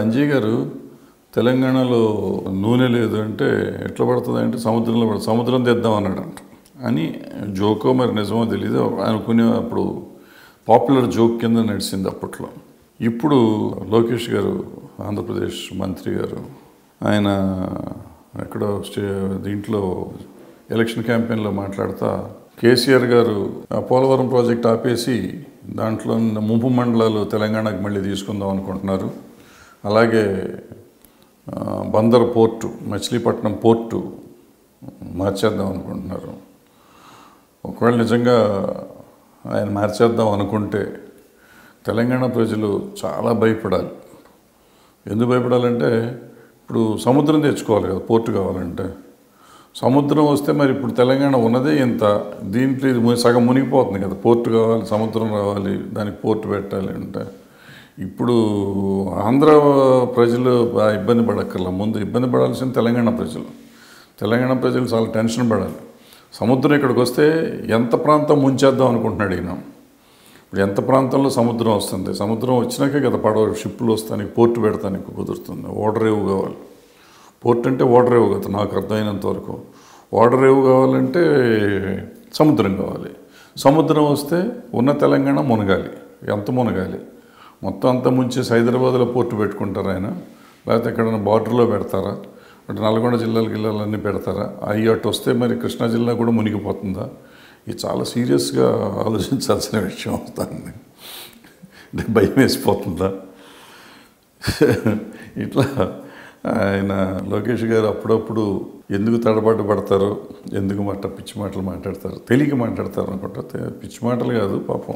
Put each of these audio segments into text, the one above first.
అంజయ్ గారు తెలంగాణలో నూనె లేదు అంటే ఎట్లా పడుతుంది అంటే సముద్రంలో పడుతుంది సముద్రం తెద్దాం అన్నాడంట అని జోకో మరి నిజమో తెలియదు అనుకునే అప్పుడు పాపులర్ జోక్ కింద నడిచింది అప్పట్లో ఇప్పుడు లోకేష్ గారు ఆంధ్రప్రదేశ్ మంత్రి గారు ఆయన ఎక్కడో స్టే దీంట్లో ఎలక్షన్ క్యాంపెయిన్లో మాట్లాడుతా కేసీఆర్ గారు ఆ పోలవరం ప్రాజెక్ట్ ఆపేసి దాంట్లో ఉన్న ముంపు మండలాలు తెలంగాణకు మళ్ళీ తీసుకుందాం అనుకుంటున్నారు అలాగే ఆ, బందర్ పోర్టు మచిలీపట్నం పోర్టు మార్చేద్దాం అనుకుంటున్నారు ఒకవేళ నిజంగా ఆయన మార్చేద్దాం అనుకుంటే తెలంగాణ ప్రజలు చాలా భయపడాలి ఎందుకు భయపడాలంటే ఇప్పుడు సముద్రం తెచ్చుకోవాలి కదా పోర్టు కావాలంటే సముద్రం వస్తే మరి ఇప్పుడు తెలంగాణ ఉన్నదే ఇంత దీంట్లో ఇది ము- సగం మునిగిపోతుంది కదా పోర్టు కావాలి సముద్రం రావాలి దానికి పోర్టు పెట్టాలి అంటే ఇప్పుడు ఆంధ్ర ప్రజలు బాగా ఇబ్బంది పడక్కర్లా ముందు ఇబ్బంది పడాల్సిన తెలంగాణ ప్రజలు తెలంగాణ ప్రజలు చాలా టెన్షన్ పడాలి సముద్రం ఇక్కడికి వస్తే ఎంత ప్రాంతం ముంచేద్దాం అనుకుంటున్నాడు ఈయన ఇప్పుడు ఎంత ప్రాంతంలో సముద్రం వస్తుంది సముద్రం వచ్చినాకే కదా పడవ షిప్పులు వస్తానికి పోర్టు పెడతానికి కుదురుతుంది ఓడర్ రేవు కావాలి పోర్ట్ అంటే ఓడర్ రేవు కదా నాకు అర్థమైనంత వరకు ఓడర్ రేవు కావాలంటే సముద్రం కావాలి సముద్రం వస్తే ఉన్న తెలంగాణ మునగాలి ఎంత మునగాలి మొత్తం అంతా ముంచేసి హైదరాబాద్లో పోర్టు పెట్టుకుంటారా ఆయన లేకపోతే ఎక్కడైనా బార్డర్లో పెడతారా అంటే నల్గొండ జిల్లాలు గిల్లాలన్నీ పెడతారా అవి అటు వస్తే మరి కృష్ణా జిల్లా కూడా మునిగిపోతుందా ఇది చాలా సీరియస్గా ఆలోచించాల్సిన విషయం అవుతుంది అంటే భయం వేసిపోతుందా ఇట్లా ఆయన లోకేష్ గారు అప్పుడప్పుడు ఎందుకు తడబాటు పడతారో ఎందుకు మాట పిచ్చి మాటలు మాట్లాడతారు తెలియక మాట్లాడతారు అనుకుంటా తె- పిచ్చి మాటలు కాదు పాపం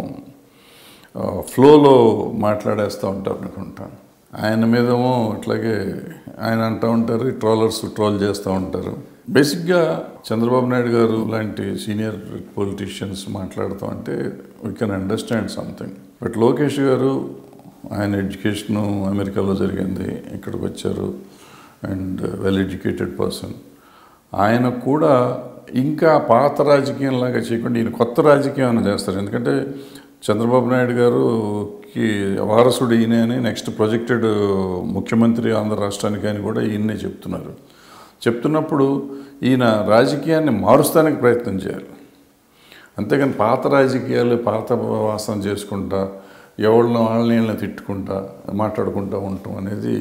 ఆ, ఫ్లోలో మాట్లాడేస్తూ ఉంటారు అనుకుంటాను ఆయన మీదేమో అట్లాగే ఆయన అంటూ ఉంటారు ట్రోలర్స్ ట్రోల్ చేస్తూ ఉంటారు బేసిక్గా చంద్రబాబు నాయుడు గారు లాంటి సీనియర్ పొలిటీషియన్స్ మాట్లాడుతూ అంటే we can understand something but Lokesh garu ఆయన ఎడ్యుకేషను అమెరికాలో జరిగింది ఇక్కడికి వచ్చారు అండ్ వెల్ ఎడ్యుకేటెడ్ పర్సన్ ఆయన కూడా ఇంకా పాత రాజకీయం లాగా చేయకుండా ఈయన కొత్త రాజకీయం అని చేస్తారు ఎందుకంటే చంద్రబాబు నాయుడు గారుకి వారసుడు ఈయనే అని నెక్స్ట్ ప్రొజెక్టెడ్ ముఖ్యమంత్రి ఆంధ్ర రాష్ట్రానికి అని కూడా ఈయన్నే చెప్తున్నారు చెప్తున్నప్పుడు ఈయన రాజకీయాన్ని మారుస్తానికి ప్రయత్నం చేయాలి అంతేగాని పాత రాజకీయాలు పాత వాసన చేసుకుంటా ఎవరిని వాళ్ళని వీళ్ళని తిట్టుకుంటా మాట్లాడుకుంటూ ఉండటం అనేది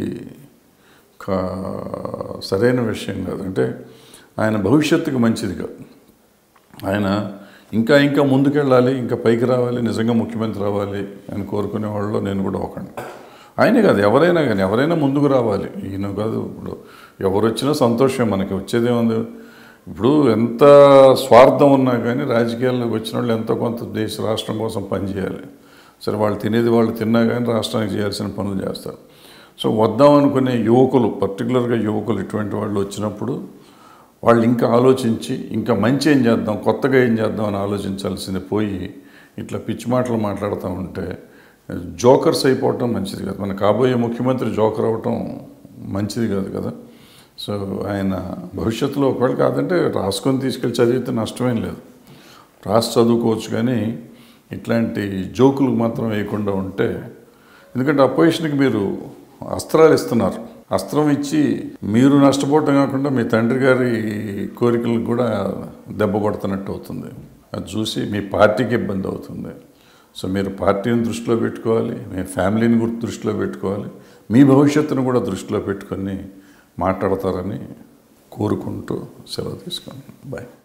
కా సరైన విషయం కాదు అంటే ఆయన భవిష్యత్తుకు మంచిది కాదు ఆయన ఇంకా ఇంకా ముందుకెళ్ళాలి ఇంకా పైకి రావాలి నిజంగా ముఖ్యమంత్రి రావాలి అని కోరుకునే వాళ్ళు నేను కూడా ఒకండి ఆయనే కాదు ఎవరైనా కానీ ఎవరైనా ముందుకు రావాలి ఈయన కాదు ఇప్పుడు ఎవరు వచ్చినా సంతోషం మనకి వచ్చేదేముంది ఇప్పుడు ఎంత స్వార్థం ఉన్నా కానీ రాజకీయాల్లోకి వచ్చిన వాళ్ళు ఎంతో కొంత దేశ రాష్ట్రం కోసం పనిచేయాలి సరే వాళ్ళు తినేది వాళ్ళు తిన్నా కానీ రాష్ట్రానికి చేయాల్సిన పనులు చేస్తారు సో వద్దాం అనుకునే యువకులు పర్టికులర్గా యువకులు ఇటువంటి వాళ్ళు వచ్చినప్పుడు వాళ్ళు ఇంకా ఆలోచించి ఇంకా మంచి ఏం చేద్దాం కొత్తగా ఏం చేద్దాం అని ఆలోచించాల్సింది పోయి ఇట్లా పిచ్చి మాటలు మాట్లాడుతూ ఉంటే జోకర్స్ అయిపోవటం మంచిది కాదు మన కాబోయే ముఖ్యమంత్రి జోకర్ అవటం మంచిది కాదు కదా సో ఆయన భవిష్యత్తులో ఒకవేళ కాదంటే రాసుకొని తీసుకెళ్ళి చదివితే నష్టమేం లేదు రాసి చదువుకోవచ్చు కానీ ఇట్లాంటి జోకులు మాత్రం వేయకుండా ఉంటే ఎందుకంటే అపోజిషన్కి మీరు అస్త్రాలు ఇస్తున్నారు అస్త్రం ఇచ్చి మీరు నష్టపోవటం కాకుండా మీ తండ్రి గారి కోరికలకు కూడా దెబ్బ కొడుతున్నట్టు అవుతుంది అది చూసి మీ పార్టీకి ఇబ్బంది అవుతుంది సో మీరు పార్టీని దృష్టిలో పెట్టుకోవాలి మీ ఫ్యామిలీని కూడా దృష్టిలో పెట్టుకోవాలి మీ భవిష్యత్తును కూడా దృష్టిలో పెట్టుకొని మాట్లాడతారని కోరుకుంటూ సెలవు తీసుకోండి బాయ్